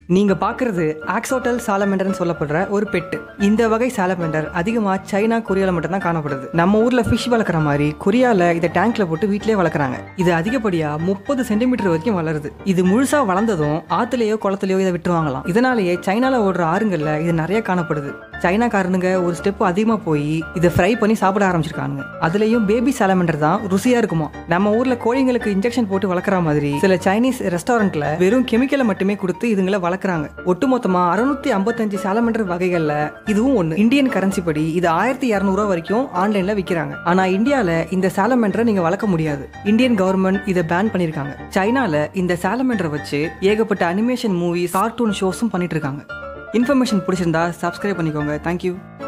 நீங்க பாக்குறது ஆக்சோட்டல் சாலமெண்டர்னு சொல்லப்படுற ஒரு பெட்டு இந்த வகை சாலமெண்டர் அதிகமா சைனா கொரியால மட்டும் தான் காணப்படுது நம்ம ஊர்ல ஃபிஷ் வளர்க்குற மாதிரி கொரியால இதை டேங்க்ல போட்டு வீட்லயே வளர்க்குறாங்க இது அதிகப்படியா முப்பது சென்டிமீட்டர் வரைக்கும் வளருது இது முழுசா வளர்ந்ததும் ஆத்துலயோ குளத்துலயோ இதை விட்டுருவாங்களாம் இதனாலேயே சைனால ஓடுற ஆறுங்கள்ல இது நிறைய காணப்படுது சைனாக்காரனுங்க ஒரு ஸ்டெப் அதிகமா போய் இதை ஃப்ரை பண்ணி சாப்பிட ஆரம்பிச்சிருக்காங்க அதுலயும் பேபி சாலமெண்டர் தான் ருசியா இருக்குமா நம்ம ஊர்ல கோழிங்களுக்கு இன்ஜெக்ஷன் போட்டு வளர்க்குற மாதிரி சில சைனீஸ் ரெஸ்டாரண்ட்ல வெறும் கெமிக்கலை மட்டுமே கொடுத்து இதுங்களை வளர்க்குறாங்க ஒட்டுமொத்தமா அறுநூத்தி ஐம்பத்தஞ்சு சாலமெண்டர் வகைகள்ல இதுவும் ஒண்ணு இந்தியன் கரன்சி படி இது ஆயிரத்தி இரநூறுவா வரைக்கும் ஆன்லைன்ல விற்கிறாங்க ஆனா இந்தியால இந்த சாலமெண்டரை நீங்க வளர்க்க முடியாது இந்தியன் கவர்மெண்ட் இதை பேன் பண்ணிருக்காங்க சைனால இந்த சாலமெண்டரை வச்சு ஏகப்பட்ட அனிமேஷன் மூவிஸ் கார்ட்டூன் ஷோஸும் பண்ணிட்டு இருக்காங்க இன்ஃபர்மேஷன் பிடிச்சிருந்தா சப்ஸ்கிரைப் பண்ணிக்கோங்க தேங்க்யூ